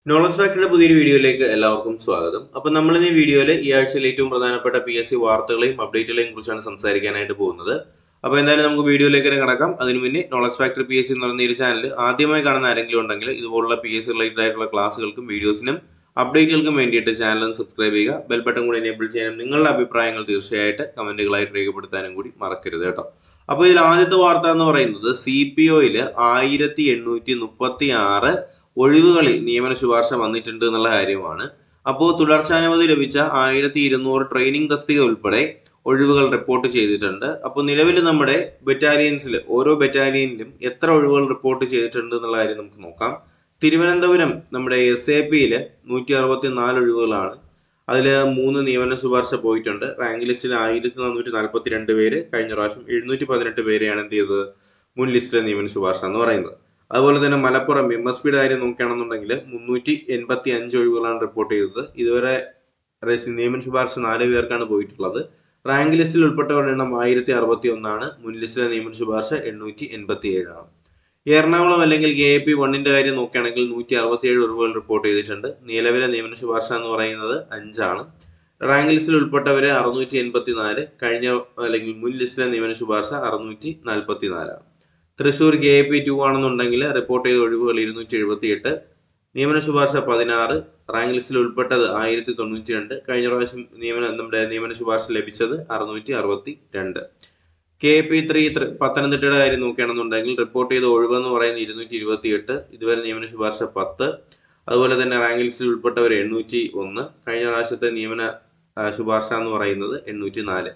knowledge ഫാക്ടറിയുടെ പുതിയൊരു വീഡിയോയിലേക്ക് എല്ലാവർക്കും സ്വാഗതം അപ്പൊ നമ്മൾ ഈ വീഡിയോയിൽ ഈ ആഴ്ചയിൽ ഏറ്റവും പ്രധാനപ്പെട്ട പി എസ് സി വാർത്തകളെയും അപ്ഡേറ്റുകളെയും കുറിച്ചാണ് സംസാരിക്കാനായിട്ട് പോകുന്നത് അപ്പൊ എന്തായാലും നമുക്ക് വീഡിയോയിലേക്ക് തന്നെ കടക്കാം അതിനു മുന്നേ knowledge factory P S C എന്ന് പറയുന്ന ഈ ഒരു ചാനൽ ആദ്യമായി കാണുന്ന ആരെങ്കിലും ഉണ്ടെങ്കിൽ ഇതുപോലുള്ള പി എസ് സി റിലേറ്റഡ് ആയിട്ടുള്ള ക്ലാസ്സുകൾക്കും വീഡിയോസിനും അപ്ഡേറ്റുകൾക്കും വേണ്ടിയിട്ട് ചാനൽ ഒന്ന് സബ്സ്ക്രൈബ് ചെയ്യുക ബെൽ ബട്ടൺ കൂടി എനേബിൾ ചെയ്യാനും നിങ്ങളുടെ അഭിപ്രായങ്ങൾ തീർച്ചയായിട്ട് കമന്റുകളായിട്ട് രേഖപ്പെടുത്താനും കൂടി മറക്കരുത് കേട്ടോ അപ്പൊ ഇതിൽ ആദ്യത്തെ വാർത്ത എന്ന് പറയുന്നത് സി പി ഒയില് ആയിരത്തി എണ്ണൂറ്റി മുപ്പത്തി ആറ് ഒഴിവുകളിൽ നിയമന ശുപാർശ വന്നിട്ടുണ്ട് എന്നുള്ള കാര്യമാണ് അപ്പോൾ തുടർച്ചാനുമതി ലഭിച്ച ആയിരത്തി ഇരുന്നൂറ് ട്രെയിനിങ് തസ്തിക ഉൾപ്പെടെ ഒഴിവുകൾ റിപ്പോർട്ട് ചെയ്തിട്ടുണ്ട് അപ്പോൾ നിലവിൽ നമ്മുടെ ബറ്റാലിയൻസിൽ ഓരോ ബറ്റാലിയനിലും എത്ര ഒഴിവുകൾ റിപ്പോർട്ട് ചെയ്തിട്ടുണ്ട് എന്നുള്ള കാര്യം നമുക്ക് നോക്കാം തിരുവനന്തപുരം നമ്മുടെ എസ് എ പിയില് നൂറ്റി അറുപത്തി നാല് ഒഴിവുകളാണ് അതിൽ മൂന്ന് നിയമന ശുപാർശ പോയിട്ടുണ്ട് റാങ്ക് ലിസ്റ്റിൽ ആയിരത്തി നാനൂറ്റി നാൽപ്പത്തി രണ്ട് പേര് കഴിഞ്ഞ പ്രാവശ്യം എഴുന്നൂറ്റി പതിനെട്ട് പേരെയാണ് എന്ത് ചെയ്തത് മുൻ ലിസ്റ്റിലെ നിയമന ശുപാർശ എന്ന് പറയുന്നത് അതുപോലെ തന്നെ മലപ്പുറം എം എസ് പിയുടെ കാര്യം നോക്കുകയാണെന്നുണ്ടെങ്കിൽ മുന്നൂറ്റി എൺപത്തി അഞ്ച് ഒഴിവുകളാണ് റിപ്പോർട്ട് ചെയ്തത് ഇതുവരെ രജി- നിയമന ശുപാർശ നാല് പേർക്കാണ് പോയിട്ടുള്ളത് റാങ്ക് ലിസ്റ്റിൽ ഉൾപ്പെട്ടവരുടെ എണ്ണം ആയിരത്തി അറുപത്തി ഒന്നാണ് മുൻ ലിസ്റ്റിലെ നിയമന ശുപാർശ എണ്ണൂറ്റി എൺപത്തി ഏഴാണ് എറണാകുളം അല്ലെങ്കിൽ കെ എ പി വണ്ണിന്റെ കാര്യം നോക്കുകയാണെങ്കിൽ നൂറ്റി അറുപത്തി ഏഴ് ഒഴിവുകൾ റിപ്പോർട്ട് ചെയ്തിട്ടുണ്ട് നിലവിലെ നിയമന ശുപാർശ എന്ന് പറയുന്നത് അഞ്ചാണ് റാങ്ക് ലിസ്റ്റിൽ ഉൾപ്പെട്ടവര് അറുന്നൂറ്റി എൺപത്തി നാല് കഴിഞ്ഞ അല്ലെങ്കിൽ മുൻ ലിസ്റ്റിലെ നിയമന ശുപാർശ അറുന്നൂറ്റി നാൽപ്പത്തി നാലാണ് Thrissur K A P two ആണെന്നുണ്ടെങ്കിൽ റിപ്പോർട്ട് ചെയ്ത ഒഴിവുകൾ ഇരുന്നൂറ്റി എഴുപത്തി എട്ട് നിയമന ശുപാർശ പതിനാറ് റാങ്ക് ലിസ്റ്റിൽ ഉൾപ്പെട്ടത് ആയിരത്തി തൊണ്ണൂറ്റി രണ്ട് കഴിഞ്ഞ പ്രാവശ്യം നിയമന നമ്മുടെ നിയമന ശുപാർശ ലഭിച്ചത് അറുന്നൂറ്റി അറുപത്തി രണ്ട് കെ പി ത്രീ പത്തനംതിട്ടയുടെ കാര്യം നോക്കുകയാണെന്നുണ്ടെങ്കിൽ റിപ്പോർട്ട് ചെയ്ത ഒഴിവെന്ന് പറയുന്നത് ഇരുന്നൂറ്റി ഇരുപത്തി എട്ട് ഇതുവരെ നിയമന ശുപാർശ പത്ത് അതുപോലെ തന്നെ റാങ്ക് ലിസ്റ്റിൽ ഉൾപ്പെട്ടവർ എണ്ണൂറ്റി ഒന്ന് കഴിഞ്ഞ പ്രാവശ്യത്തെ നിയമന ആ, ശുപാർശ എന്ന് പറയുന്നത് എണ്ണൂറ്റി നാല്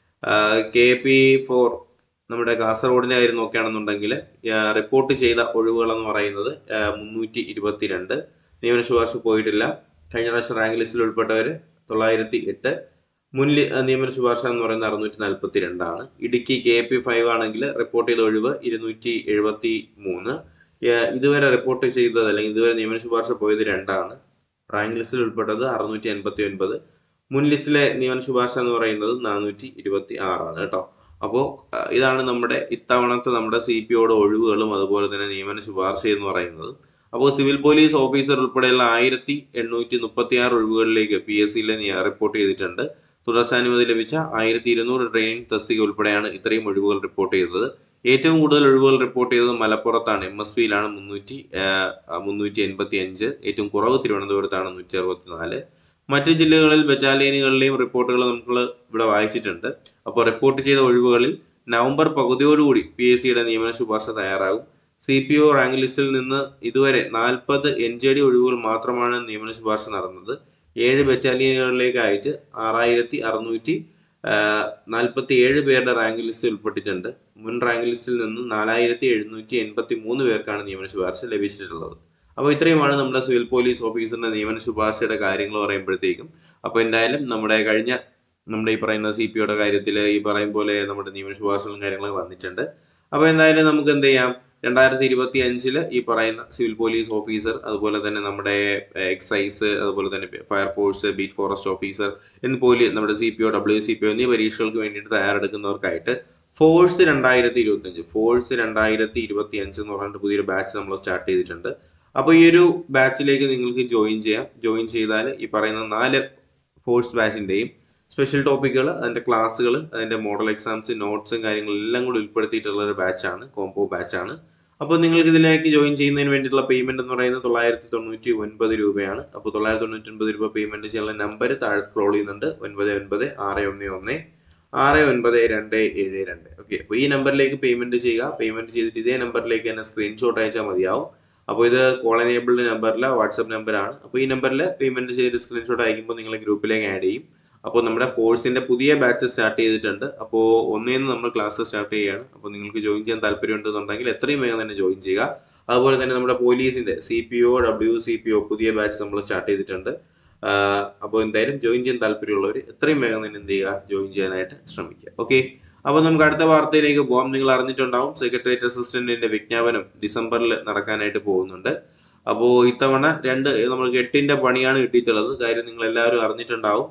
കെ പി ഫോർ നമ്മുടെ കാസർഗോഡിന്റെ കാര്യം നോക്കുകയാണെന്നുണ്ടെങ്കിൽ റിപ്പോർട്ട് ചെയ്ത ഒഴിവുകൾ എന്ന് പറയുന്നത് മുന്നൂറ്റി ഇരുപത്തിരണ്ട് നിയമന ശുപാർശ പോയിട്ടില്ല കഴിഞ്ഞ പ്രാവശ്യം റാങ്ക് ലിസ്റ്റിൽ ഉൾപ്പെട്ടവർ തൊള്ളായിരത്തി എട്ട് മുൻ ലി- ആ, നിയമന ശുപാർശ എന്ന് പറയുന്നത് അറുന്നൂറ്റി നാൽപ്പത്തി രണ്ടാണ് ഇടുക്കി കെ പി ഫൈവ് ആണെങ്കിൽ റിപ്പോർട്ട് ചെയ്ത ഒഴിവ് ഇരുന്നൂറ്റി എഴുപത്തി മൂന്ന് ഏഹ് ഇതുവരെ റിപ്പോർട്ട് ചെയ്തത് അല്ലെങ്കിൽ ഇതുവരെ നിയമന ശുപാർശ പോയത് രണ്ടാണ് റാങ്ക് ലിസ്റ്റിൽ ഉൾപ്പെട്ടത് അറുന്നൂറ്റി എൺപത്തി ഒൻപത് മുൻ ലിസ്റ്റിലെ നിയമന ശുപാർശ എന്ന് പറയുന്നത് നാനൂറ്റി ഇരുപത്തി ആറാണ് കേട്ടോ അപ്പോൾ ഇതാണ് നമ്മുടെ ഇത്തവണത്തെ നമ്മുടെ സി പി ഒയുടെ ഒഴിവുകളും അതുപോലെ തന്നെ നിയമന ശുപാർശ എന്ന് പറയുന്നത് അപ്പോൾ സിവിൽ പോലീസ് ഓഫീസർ ഉൾപ്പെടെയുള്ള ആയിരത്തി എണ്ണൂറ്റി മുപ്പത്തി ആറ് ഒഴിവുകളിലേക്ക് പി എസ് സിയിലെ റിപ്പോർട്ട് ചെയ്തിട്ടുണ്ട് തുടർച്ചാനുമതി ലഭിച്ച ആയിരത്തി ഇരുന്നൂറ് ട്രെയിനിങ് തസ്തിക ഉൾപ്പെടെയാണ് ഇത്രയും ഒഴിവുകൾ റിപ്പോർട്ട് ചെയ്തത് ഏറ്റവും കൂടുതൽ ഒഴിവുകൾ റിപ്പോർട്ട് ചെയ്തത് മലപ്പുറത്താണ് എം എസ് പിയിലാണ് മുന്നൂറ്റി മുന്നൂറ്റി എൺപത്തി അഞ്ച് ഏറ്റവും കുറവ് തിരുവനന്തപുരത്താണ് നൂറ്റി അറുപത്തി നാല് മറ്റ് ജില്ലകളിൽ ബറ്റാലിയനുകളിലെയും റിപ്പോർട്ടുകൾ നമ്മൾ ഇവിടെ വായിച്ചിട്ടുണ്ട് അപ്പോൾ റിപ്പോർട്ട് ചെയ്ത ഒഴിവുകളിൽ നവംബർ പകുതിയോടുകൂടി പി എസ് സിയുടെ നിയമന ശുപാർശ തയ്യാറാകും സി പി ഒ റാങ്ക് ലിസ്റ്റിൽ നിന്ന് ഇതുവരെ നാൽപ്പത് എൻ ജെ ഡി ഒഴിവുകൾ മാത്രമാണ് നിയമന ശുപാർശ നടന്നത് ഏഴ് ബറ്റാലിയനുകളിലേക്കായിട്ട് ആറായിരത്തി അറുന്നൂറ്റി നാൽപ്പത്തി ഏഴ് പേരുടെ റാങ്ക് ലിസ്റ്റിൽ ഉൾപ്പെട്ടിട്ടുണ്ട് മുൻ റാങ്ക് ലിസ്റ്റിൽ നിന്ന് നാലായിരത്തി എഴുന്നൂറ്റി എൺപത്തി മൂന്ന് പേർക്കാണ് നിയമന ശുപാർശ ലഭിച്ചിട്ടുള്ളത് അപ്പോൾ ഇത്രയുമാണ് നമ്മുടെ സിവിൽ പോലീസ് ഓഫീസറിന്റെ നിയമന ശുപാർശയുടെ കാര്യങ്ങൾ പറയുമ്പോഴത്തേക്കും അപ്പോൾ എന്തായാലും നമ്മുടെ കഴിഞ്ഞ നമ്മുടെ ഈ പറയുന്ന സി പി ഒയുടെ കാര്യത്തിൽ ഈ പറയും പോലെ നമ്മുടെ നിയമന ശുപാർശകളും കാര്യങ്ങളൊക്കെ വന്നിട്ടുണ്ട് അപ്പോൾ എന്തായാലും നമുക്ക് എന്ത് ചെയ്യാം രണ്ടായിരത്തി ഇരുപത്തി അഞ്ചില് ഈ പറയുന്ന സിവിൽ പോലീസ് ഓഫീസർ അതുപോലെ തന്നെ നമ്മുടെ എക്സൈസ് അതുപോലെ തന്നെ ഫയർഫോഴ്സ് ബീറ്റ് ഫോറസ്റ്റ് ഓഫീസർ എന്ന് പോലെ നമ്മുടെ C P O W C P O എന്നീ പരീക്ഷകൾക്ക് വേണ്ടിയിട്ട് തയ്യാറെടുക്കുന്നവർക്കായിട്ട് ഫോഴ്സ് രണ്ടായിരത്തി ഇരുപത്തി അഞ്ച് ഫോഴ്സ് രണ്ടായിരത്തി ഇരുപത്തി അഞ്ച് എന്ന് പറഞ്ഞിട്ട് പുതിയൊരു ബാച്ച് നമ്മൾ സ്റ്റാർട്ട് ചെയ്തിട്ടുണ്ട് അപ്പോൾ ഈ ഒരു ബാച്ചിലേക്ക് നിങ്ങൾക്ക് ജോയിൻ ചെയ്യാം ജോയിൻ ചെയ്താൽ ഈ പറയുന്ന നാല് ഫോഴ്സ് ബാച്ചിന്റെയും സ്പെഷ്യൽ ടോപ്പിക്കുകൾ അതിന്റെ ക്ലാസ്സുകൾ അതിന്റെ മോഡൽ എക്സാംസ് നോട്ട്സും കാര്യങ്ങളും എല്ലാം കൂടി ഉൾപ്പെടുത്തിയിട്ടുള്ള ഒരു ബാച്ചാണ് കോംബോ ബാച്ചാണ് അപ്പോൾ നിങ്ങൾക്ക് ഇതിലേക്ക് ജോയിൻ ചെയ്യുന്നതിന് വേണ്ടിയിട്ടുള്ള പേയ്മെന്റ് എന്ന് പറയുന്നത് തൊള്ളായിരത്തി തൊണ്ണൂറ്റി ഒൻപത് രൂപയാണ് അപ്പോൾ തൊള്ളായിരത്തി തൊണ്ണൂറ്റി ഒൻപത് രൂപ പേയ്മെന്റ് ചെയ്യാനുള്ള നമ്പർ താഴെ സ്ക്രോൾ ചെയ്യുന്നുണ്ട് ഒൻപത് ഒൻപത് ആറ് ഒന്ന് ഒന്ന് ആറ് ഒൻപത് രണ്ട് ഏഴ് രണ്ട് ഓക്കെ അപ്പോൾ ഈ നമ്പറിലേക്ക് പേയ്മെന്റ് ചെയ്യുക പേയ്മെന്റ് ചെയ്തിട്ട് ഇതേ നമ്പറിലേക്ക് തന്നെ സ്ക്രീൻഷോട്ട് അയച്ചാൽ മതിയാവും അപ്പോൾ ഇത് കോൾ എനേബിൾഡ് നമ്പറിലെ വാട്സപ്പ് നമ്പറാണ് അപ്പോൾ ഈ നമ്പറിൽ പേയ്മെന്റ് ചെയ്തിട്ട് സ്ക്രീൻഷോട്ട് അയക്കുമ്പോൾ നിങ്ങളെ ഗ്രൂപ്പിലേക്ക് ആഡ് ചെയ്യും അപ്പോൾ നമ്മുടെ ഫോഴ്സിന്റെ പുതിയ ബാച്ച് സ്റ്റാർട്ട് ചെയ്തിട്ടുണ്ട് അപ്പോൾ ഒന്നേന്ന് നമ്മൾ ക്ലാസ് സ്റ്റാർട്ട് ചെയ്യുകയാണ് അപ്പോൾ നിങ്ങൾക്ക് ജോയിൻ ചെയ്യാൻ താല്പര്യമുണ്ടെന്നുണ്ടെങ്കിൽ എത്രയും വേഗം തന്നെ ജോയിൻ ചെയ്യുക അതുപോലെ തന്നെ നമ്മുടെ പോലീസിന്റെ C P O W C P O പുതിയ ബാച്ച് നമ്മൾ സ്റ്റാർട്ട് ചെയ്തിട്ടുണ്ട് അപ്പോൾ എന്തായാലും ജോയിൻ ചെയ്യാൻ താല്പര്യമുള്ളവർ എത്രയും വേഗം തന്നെ എന്ത് ചെയ്യുക ജോയിൻ ചെയ്യാനായിട്ട് ശ്രമിക്കുക ഓക്കെ അപ്പോൾ നമുക്ക് അടുത്ത വാർത്തയിലേക്ക് പോകാം നിങ്ങൾ അറിഞ്ഞിട്ടുണ്ടാവും സെക്രട്ടേറിയറ്റ് അസിസ്റ്റന്റിന്റെ വിജ്ഞാപനം ഡിസംബറിൽ നടക്കാനായിട്ട് പോകുന്നുണ്ട് അപ്പോൾ ഇത്തവണ രണ്ട് നമ്മൾക്ക് എട്ടിന്റെ പണിയാണ് കിട്ടിയിട്ടുള്ളത് കാര്യം നിങ്ങൾ എല്ലാവരും അറിഞ്ഞിട്ടുണ്ടാവും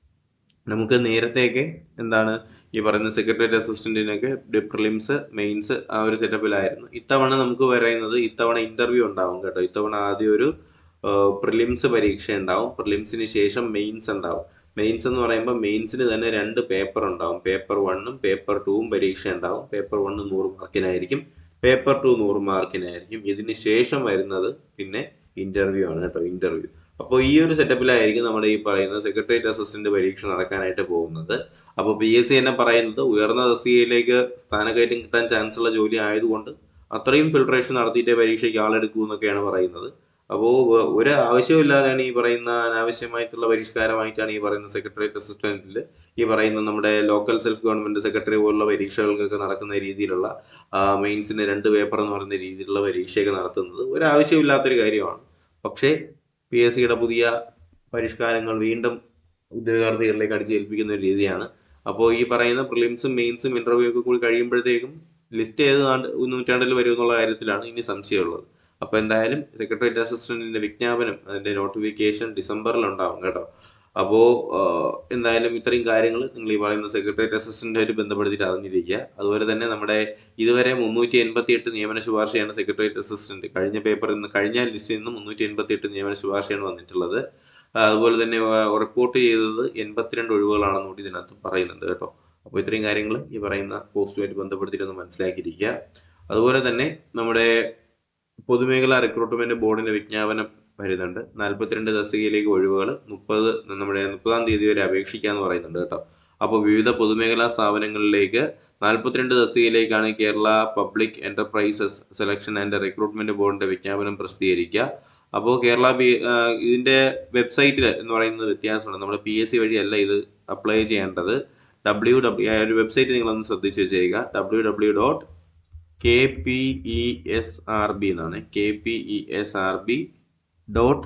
നമുക്ക് നേരത്തെയൊക്കെ എന്താണ് ഈ പറയുന്ന സെക്രട്ടേറിയറ്റ് അസിസ്റ്റന്റിനൊക്കെ പ്രിലിംസ് മെയിൻസ് ആ ഒരു സെറ്റപ്പിലായിരുന്നു ഇത്തവണ നമുക്ക് പറയുന്നത് ഇത്തവണ ഇന്റർവ്യൂ ഉണ്ടാവും കേട്ടോ ഇത്തവണ ആദ്യം ഒരു പ്രിലിംസ് പരീക്ഷ ഉണ്ടാവും പ്രിലിംസിന് ശേഷം മെയിൻസ് ഉണ്ടാവും മെയിൻസ് എന്ന് പറയുമ്പോൾ മെയിൻസിന് തന്നെ രണ്ട് പേപ്പർ ഉണ്ടാവും പേപ്പർ വണ്ണും പേപ്പർ ടൂവും പരീക്ഷ ഉണ്ടാവും പേപ്പർ വണ്ണ് നൂറ് മാർക്കിനായിരിക്കും പേപ്പർ ടു നൂറ് മാർക്കിനായിരിക്കും ഇതിന് ശേഷം വരുന്നത് പിന്നെ ഇന്റർവ്യൂ ആണ് കേട്ടോ ഇന്റർവ്യൂ അപ്പോൾ ഈ ഒരു സെറ്റപ്പിലായിരിക്കും നമ്മുടെ ഈ പറയുന്ന സെക്രട്ടേറിയറ്റ് അസിസ്റ്റന്റ് പരീക്ഷ നടക്കാനായിട്ട് പോകുന്നത് അപ്പോൾ പി എസ് സി തന്നെ പറയുന്നത് ഉയർന്ന തസ്തികയിലേക്ക് സ്ഥാനക്കയറ്റം കിട്ടാൻ ചാൻസ് ഉള്ള ജോലി ആയതുകൊണ്ട് അത്രയും ഫിൽട്രേഷൻ നടത്തിയിട്ടേ പരീക്ഷയ്ക്ക് ആളെടുക്കൂ എന്നൊക്കെയാണ് പറയുന്നത് അപ്പോൾ ഒരു ആവശ്യമില്ലാതെയാണ് ഈ പറയുന്ന അനാവശ്യമായിട്ടുള്ള പരിഷ്കാരമായിട്ടാണ് ഈ പറയുന്ന സെക്രട്ടേറിയറ്റ് അസിസ്റ്റന്റിൽ ഈ പറയുന്ന നമ്മുടെ ലോക്കൽ സെൽഫ് ഗവൺമെന്റ് സെക്രട്ടറി പോലുള്ള പരീക്ഷകൾക്കൊക്കെ നടക്കുന്ന രീതിയിലുള്ള മെയിൻസിന് രണ്ട് പേപ്പർ എന്ന് പറയുന്ന രീതിയിലുള്ള പരീക്ഷയൊക്കെ നടത്തുന്നത് ഒരു ആവശ്യമില്ലാത്തൊരു കാര്യമാണ് പക്ഷേ പി എസ് സിയുടെ പുതിയ പരിഷ്കാരങ്ങൾ വീണ്ടും ഉദ്യോഗാർത്ഥികളിലേക്ക് അടിച്ചേൽപ്പിക്കുന്ന ഒരു രീതിയാണ് അപ്പോൾ ഈ പറയുന്ന പ്രിലിംസും മെയിൻസും ഇന്റർവ്യൂ ഒക്കെ കൂടി കഴിയുമ്പോഴത്തേക്കും ലിസ്റ്റ് ഏത് നൂറ്റാണ്ടിൽ വരും എന്നുള്ള കാര്യത്തിലാണ് ഇനി സംശയമുള്ളത് അപ്പോൾ എന്തായാലും സെക്രട്ടേറിയറ്റ് അസിസ്റ്റന്റിന്റെ വിജ്ഞാപനം അതിന്റെ നോട്ടിഫിക്കേഷൻ ഡിസംബറിൽ ഉണ്ടാവും കേട്ടോ അപ്പോൾ എന്തായാലും ഇത്രയും കാര്യങ്ങൾ നിങ്ങൾ ഈ പറയുന്ന സെക്രട്ടേറിയറ്റ് അസിസ്റ്റന്റുമായിട്ട് ബന്ധപ്പെടുത്തിയിട്ട് അറിഞ്ഞിരിക്കുക അതുപോലെ തന്നെ നമ്മുടെ ഇതുവരെ മുന്നൂറ്റി എൺപത്തി എട്ട് നിയമന ശുപാർശയാണ് സെക്രട്ടേറിയറ്റ് അസിസ്റ്റന്റ് കഴിഞ്ഞ പേപ്പറിൽ നിന്ന് കഴിഞ്ഞ ലിസ്റ്റിൽ നിന്ന് മുന്നൂറ്റി എൺപത്തി എട്ട് നിയമന ശുപാർശയാണ് വന്നിട്ടുള്ളത് അതുപോലെ തന്നെ റിപ്പോർട്ട് ചെയ്തത് എൺപത്തിരണ്ട് ഒഴിവുകളാണെന്ന് കൂടി ഇതിനകത്ത് പറയുന്നുണ്ട് കേട്ടോ അപ്പോൾ ഇത്രയും കാര്യങ്ങൾ ഈ പറയുന്ന പോസ്റ്റുമായിട്ട് ബന്ധപ്പെടുത്തിയിട്ടൊന്ന് മനസ്സിലാക്കിയിരിക്കുക അതുപോലെ തന്നെ നമ്മുടെ പൊതുമേഖലാ റിക്രൂട്ട്മെന്റ് ബോർഡിന്റെ വിജ്ഞാപനം വരുന്നുണ്ട് നാൽപ്പത്തിരണ്ട് തസ്തികയിലേക്ക് ഒഴിവുകൾ മുപ്പത് നമ്മുടെ മുപ്പതാം തീയതി വരെ അപേക്ഷിക്കാന്ന് പറയുന്നുണ്ട് കേട്ടോ അപ്പോൾ വിവിധ പൊതുമേഖലാ സ്ഥാപനങ്ങളിലേക്ക് നാൽപ്പത്തിരണ്ട് തസ്തികയിലേക്കാണ് Kerala public enterprises selection and recruitment ബോർഡിന്റെ വിജ്ഞാപനം പ്രസിദ്ധീകരിക്കുക അപ്പോൾ കേരള ബി ഇതിന്റെ വെബ്സൈറ്റിൽ എന്ന് പറയുന്നത് വ്യത്യാസമുണ്ട് നമ്മുടെ പി എസ് സി വഴിയല്ല ഇത് അപ്ലൈ ചെയ്യേണ്ടത് ഡബ്ല്യു ഡബ്ല്യു ഒരു വെബ്സൈറ്റ് നിങ്ങളൊന്ന് ശ്രദ്ധിച്ച് ചെയ്യുക W W dot K P E S R B എന്നാണ് K P E S R B dot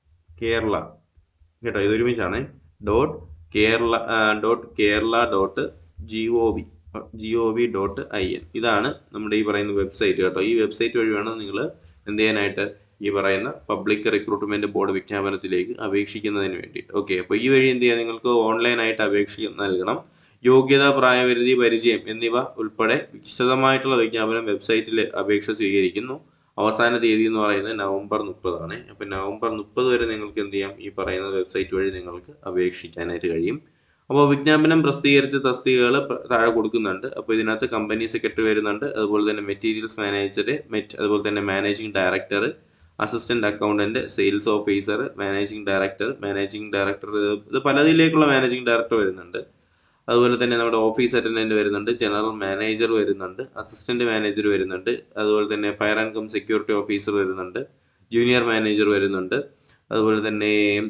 Kerala കേട്ടോ ഇത് ഒരുമിച്ചാണ് dot Kerala dot Kerala dot G O V G O V dot I N ഇതാണ് നമ്മുടെ ഈ പറയുന്ന വെബ്സൈറ്റ് കേട്ടോ ഈ വെബ്സൈറ്റ് വഴി വേണം നിങ്ങൾ എന്ത് ചെയ്യാനായിട്ട് ഈ പറയുന്ന പബ്ലിക് റിക്രൂട്ട്മെന്റ് ബോർഡ് വിജ്ഞാപനത്തിലേക്ക് അപേക്ഷിക്കുന്നതിന് വേണ്ടിയിട്ട് ഓക്കെ അപ്പോൾ ഈ വഴി എന്ത് ചെയ്യാം നിങ്ങൾക്ക് ഓൺലൈനായിട്ട് അപേക്ഷ നൽകണം യോഗ്യത പ്രായപരിധി പരിചയം എന്നിവ ഉൾപ്പെടെ വിശദമായിട്ടുള്ള വിജ്ഞാപനം വെബ്സൈറ്റിൽ അപേക്ഷ സ്വീകരിക്കുന്നു അവസാന തീയതി എന്ന് പറയുന്നത് നവംബർ മുപ്പതാണ് അപ്പം നവംബർ മുപ്പത് വരെ നിങ്ങൾക്ക് എന്ത് ചെയ്യാം ഈ പറയുന്ന വെബ്സൈറ്റ് വഴി നിങ്ങൾക്ക് അപേക്ഷിക്കാനായിട്ട് കഴിയും അപ്പോൾ വിജ്ഞാപനം പ്രസിദ്ധീകരിച്ച തസ്തികകൾ താഴെ കൊടുക്കുന്നുണ്ട് അപ്പോൾ ഇതിനകത്ത് കമ്പനി സെക്രട്ടറി വരുന്നുണ്ട് അതുപോലെ തന്നെ മെറ്റീരിയൽസ് മാനേജർ മെറ്റ് അതുപോലെ തന്നെ managing director assistant accountant sales officer managing director managing director ഇത് പലതിലേക്കുള്ള മാനേജിംഗ് ഡയറക്ടർ വരുന്നുണ്ട് അതുപോലെ തന്നെ നമ്മുടെ ഓഫീസ് അറ്റൻഡന്റ് വരുന്നുണ്ട് ജനറൽ മാനേജർ വരുന്നുണ്ട് അസിസ്റ്റന്റ് മാനേജർ വരുന്നുണ്ട് അതുപോലെ തന്നെ fire and cum security officer വരുന്നുണ്ട് ജൂനിയർ മാനേജർ വരുന്നുണ്ട് അതുപോലെ തന്നെ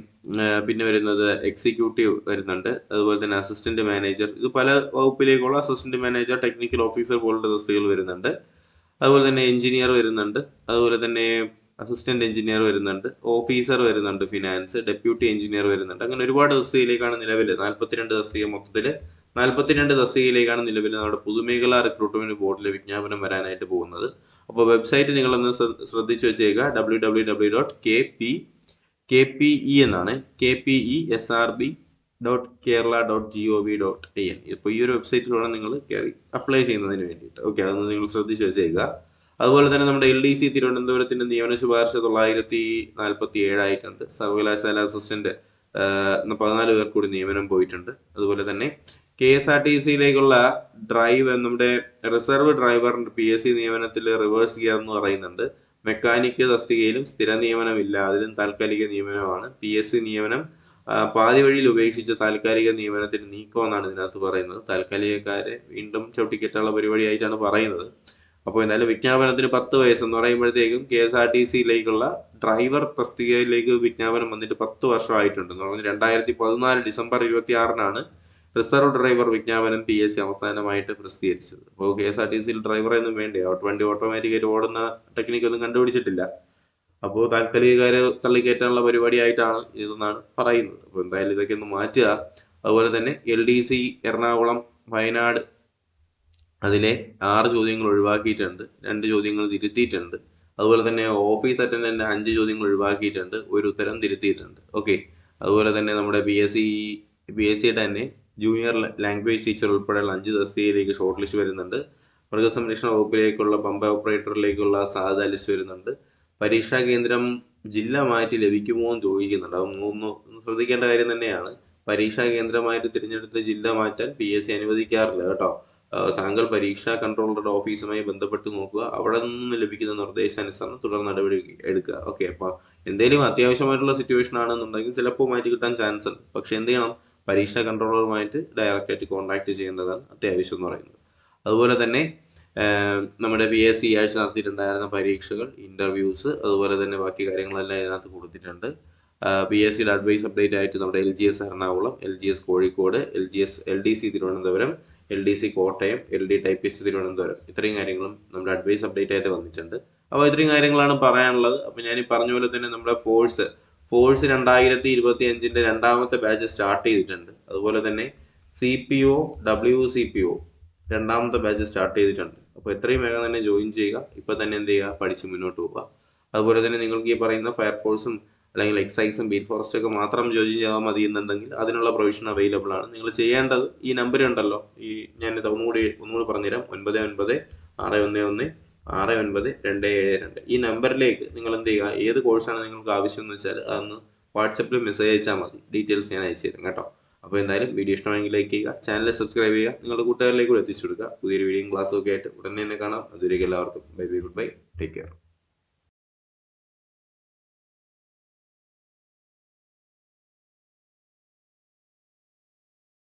പിന്നെ വരുന്നത് എക്സിക്യൂട്ടീവ് വരുന്നുണ്ട് അതുപോലെ തന്നെ അസിസ്റ്റന്റ് മാനേജർ ഇത് പല വകുപ്പിലേക്കുള്ള അസിസ്റ്റന്റ് മാനേജർ ടെക്നിക്കൽ ഓഫീസർ പോലുള്ള തസ്തികകൾ വരുന്നുണ്ട് അതുപോലെ തന്നെ എഞ്ചിനീയർ വരുന്നുണ്ട് അതുപോലെ തന്നെ അസിസ്റ്റന്റ് എഞ്ചിനീയർ വരുന്നുണ്ട് ഓഫീസർ വരുന്നുണ്ട് ഫിനാൻസ് ഡെപ്യൂട്ടി എഞ്ചിനീയർ വരുന്നുണ്ട് അങ്ങനെ ഒരുപാട് തസ്തികയിലേക്കാണ് നിലവിൽ നാൽപ്പത്തിരണ്ട് തസ്തിക മൊത്തത്തിൽ നാൽപ്പത്തിരണ്ട് തസ്തികയിലേക്കാണ് നിലവിൽ നമ്മുടെ പൊതുമേഖലാ റിക്രൂട്ട്മെന്റ് ബോർഡിലെ വിജ്ഞാപനം വരാനായിട്ട് പോകുന്നത് അപ്പോൾ വെബ്സൈറ്റ് നിങ്ങളൊന്ന് ശ്രദ്ധിച്ചു വെച്ചേക്കുക W W W dot K P K P E എന്നാണ് K P E S R B dot Kerala dot G O V dot I N ഇപ്പോൾ ഈ ഒരു വെബ്സൈറ്റിലൂടെ നിങ്ങൾ കയറി അപ്ലൈ ചെയ്യുന്നതിന് വേണ്ടിയിട്ട് ഓക്കെ അതൊന്ന് നിങ്ങൾ ശ്രദ്ധിച്ചു വെച്ചേക്കുക അതുപോലെ തന്നെ നമ്മുടെ എൽ ഡി സി തിരുവനന്തപുരത്തിന്റെ നിയമന ശുപാർശ തൊള്ളായിരത്തി നാൽപ്പത്തി ഏഴായിട്ടുണ്ട് സർവകലാശാല അസിസ്റ്റന്റ് പതിനാല് പേർ കൂടി നിയമനം പോയിട്ടുണ്ട് അതുപോലെ തന്നെ കെ എസ് ആർ ടി സിയിലേക്കുള്ള ഡ്രൈവ് നമ്മുടെ reserve driver P S C നിയമനത്തിൽ റിവേഴ്സ് ഗിയർ എന്ന് പറയുന്നുണ്ട് മെക്കാനിക് തസ്തികയിലും സ്ഥിര നിയമനമില്ല അതിലും താൽക്കാലിക നിയമനമാണ് പി എസ് സി നിയമനം പാതി വഴിയിൽ ഉപേക്ഷിച്ച താൽക്കാലിക നിയമനത്തിന് നീക്കം എന്നാണ് ഇതിനകത്ത് പറയുന്നത് താൽക്കാലികക്കാരെ വീണ്ടും ചവിട്ടിക്കെട്ടാനുള്ള പരിപാടിയായിട്ടാണ് പറയുന്നത് അപ്പോൾ എന്തായാലും വിജ്ഞാപനത്തിന് പത്ത് വയസ്സെന്ന് പറയുമ്പോഴത്തേക്കും കെ എസ് ആർ ടി സിയിലേക്കുള്ള ഡ്രൈവർ തസ്തികയിലേക്ക് വിജ്ഞാപനം വന്നിട്ട് പത്ത് വർഷമായിട്ടുണ്ട് എന്ന് പറഞ്ഞാൽ രണ്ടായിരത്തി പതിനാല് ഡിസംബർ ഇരുപത്തി ആറിനാണ് റിസർവ് ഡ്രൈവർ വിജ്ഞാപനം പി എസ് സി അവസാനമായിട്ട് പ്രസിദ്ധീകരിച്ചത് അപ്പോൾ കെ എസ് ആർ ടി സിയിൽ ഡ്രൈവറൊന്നും വേണ്ടേ വണ്ടി ഓട്ടോമാറ്റിക്കായിട്ട് ഓടുന്ന ടെക്നിക്ക് ഒന്നും കണ്ടുപിടിച്ചിട്ടില്ല അപ്പോൾ താൽക്കാലികക്കാരെ തള്ളിക്കയറ്റാനുള്ള പരിപാടിയായിട്ടാണ് ഇതെന്നാണ് പറയുന്നത് അപ്പോൾ എന്തായാലും ഇതൊക്കെ ഒന്ന് മാറ്റുക അതുപോലെ തന്നെ L D C Ernakulam Wayanad അതിലെ ആറ് ചോദ്യങ്ങൾ ഒഴിവാക്കിയിട്ടുണ്ട് രണ്ട് ചോദ്യങ്ങൾ തിരുത്തിയിട്ടുണ്ട് അതുപോലെ തന്നെ ഓഫീസ് അറ്റൻഡന്റ് അഞ്ച് ചോദ്യങ്ങൾ ഒഴിവാക്കിയിട്ടുണ്ട് ഒരു ഉത്തരം തിരുത്തിയിട്ടുണ്ട് ഓക്കെ അതുപോലെ തന്നെ നമ്മുടെ B S C B S സിയുടെ തന്നെ ജൂനിയർ ലാംഗ്വേജ് ടീച്ചർ ഉൾപ്പെടെയുള്ള അഞ്ച് തസ്തികയിലേക്ക് ഷോർട്ട് ലിസ്റ്റ് വരുന്നുണ്ട് മൃഗസംരക്ഷണ വകുപ്പിലേക്കുള്ള പമ്പ ഓപ്പറേറ്ററിലേക്കുള്ള സാധ്യത ലിസ്റ്റ് വരുന്നുണ്ട് പരീക്ഷാ കേന്ദ്രം ജില്ല മാറ്റി ലഭിക്കുമോ എന്ന് ചോദിക്കുന്നുണ്ട് അത് ഒന്ന് ഒന്ന് ശ്രദ്ധിക്കേണ്ട കാര്യം തന്നെയാണ് പരീക്ഷാ കേന്ദ്രമായിട്ട് തിരഞ്ഞെടുത്ത ജില്ല മാറ്റാൻ പി എസ് സി അനുവദിക്കാറില്ല കേട്ടോ ആ, താങ്കൾ പരീക്ഷാ കൺട്രോളറുടെ ഓഫീസുമായി ബന്ധപ്പെട്ട് നോക്കുക അവിടെ നിന്ന് ലഭിക്കുന്ന നിർദ്ദേശാനുസരണം തുടർ നടപടി എടുക്കുക ഓക്കെ അപ്പോൾ എന്തെങ്കിലും അത്യാവശ്യമായിട്ടുള്ള സിറ്റുവേഷൻ ആണെന്നുണ്ടെങ്കിൽ ചിലപ്പോൾ മാറ്റി കിട്ടാൻ ചാൻസ് ഉണ്ട് പക്ഷെ എന്ത് ചെയ്യണം പരീക്ഷാ കൺട്രോളറുമായിട്ട് ഡയറക്റ്റ് ആയിട്ട് കോൺടാക്ട് ചെയ്യേണ്ടതാണ് അത്യാവശ്യം എന്ന് പറയുന്നത് അതുപോലെ തന്നെ ആഹ് നമ്മുടെ പി എസ് സി ഈ ആഴ്ച നടത്തിയിട്ടുണ്ടായിരുന്ന പരീക്ഷകൾ ഇന്റർവ്യൂസ് അതുപോലെ തന്നെ ബാക്കി കാര്യങ്ങളെല്ലാം ഇതിനകത്ത് കൊടുത്തിട്ടുണ്ട് പി എസ് സിയുടെ അഡ്വൈസ് അപ്ഡേറ്റ് ആയിട്ട് നമ്മുടെ L G S Ernakulam L G S Kozhikode L G S L D C Thiruvananthapuram L D C Kottayam L D typist Thiruvananthapuram ഇത്രയും കാര്യങ്ങളും നമ്മുടെ അഡ്വൈസ് അപ്ഡേറ്റ് ആയിട്ട് വന്നിട്ടുണ്ട് അപ്പോൾ ഇത്രയും കാര്യങ്ങളാണ് പറയാനുള്ളത് അപ്പോൾ ഞാൻ ഈ പറഞ്ഞ പോലെ തന്നെ നമ്മുടെ ഫോഴ്സ് ഫോഴ്സ് രണ്ടായിരത്തി ഇരുപത്തി അഞ്ചിന്റെ രണ്ടാമത്തെ ബാച്ച് സ്റ്റാർട്ട് ചെയ്തിട്ടുണ്ട് അതുപോലെ തന്നെ C P O W C P O രണ്ടാമത്തെ ബാച്ച് സ്റ്റാർട്ട് ചെയ്തിട്ടുണ്ട് അപ്പോൾ എത്രയും വേഗം തന്നെ ജോയിൻ ചെയ്യുക ഇപ്പൊ തന്നെ എന്ത് ചെയ്യുക പഠിച്ച് മുന്നോട്ട് പോവുക അതുപോലെ തന്നെ നിങ്ങൾക്ക് ഈ പറയുന്ന ഫയർഫോഴ്സും അല്ലെങ്കിൽ എക്സൈസും ബീറ്റ് ഫോറസ്റ്റ് ഒക്കെ മാത്രം ജോയിൻ ചെയ്താൽ മതി എന്നുണ്ടെങ്കിൽ അതിനുള്ള പ്രൊവിഷൻ അവൈലബിൾ ആണ് നിങ്ങൾ ചെയ്യേണ്ടത് ഈ നമ്പർ ഉണ്ടല്ലോ ഈ ഞാൻ ഇത് ഒന്നുകൂടി ഒന്നുകൂടി പറഞ്ഞുതരാം ഒൻപത് ഒൻപത് ആറ് ഒന്ന് ഒന്ന് ആറ് ഒൻപത് രണ്ട് ഏഴ് രണ്ട് ഈ നമ്പറിലേക്ക് നിങ്ങൾ എന്ത് ചെയ്യുക ഏത് കോഴ്സാണ് നിങ്ങൾക്ക് ആവശ്യം എന്ന് വെച്ചാൽ അതൊന്ന് വാട്സപ്പിൽ മെസ്സേജ് അയച്ചാൽ മതി ഡീറ്റെയിൽസ് ഞാൻ അയച്ചു തരും കേട്ടോ അപ്പോൾ എന്തായാലും വീഡിയോ ഇഷ്ടമായെങ്കിൽ ലൈക്ക് ചെയ്യുക ചാനൽ സബ്സ്ക്രൈബ് ചെയ്യുക നിങ്ങളുടെ കൂട്ടുകാരിലേക്ക് കൂടെ എത്തിച്ചു കൊടുക്കുക പുതിയൊരു വീഡിയോയും ക്ലാസ്സും ഒക്കെ ആയിട്ട് ഉടനെ തന്നെ കാണാം അതുവരേക്കും എല്ലാവർക്കും bye bye goodbye take care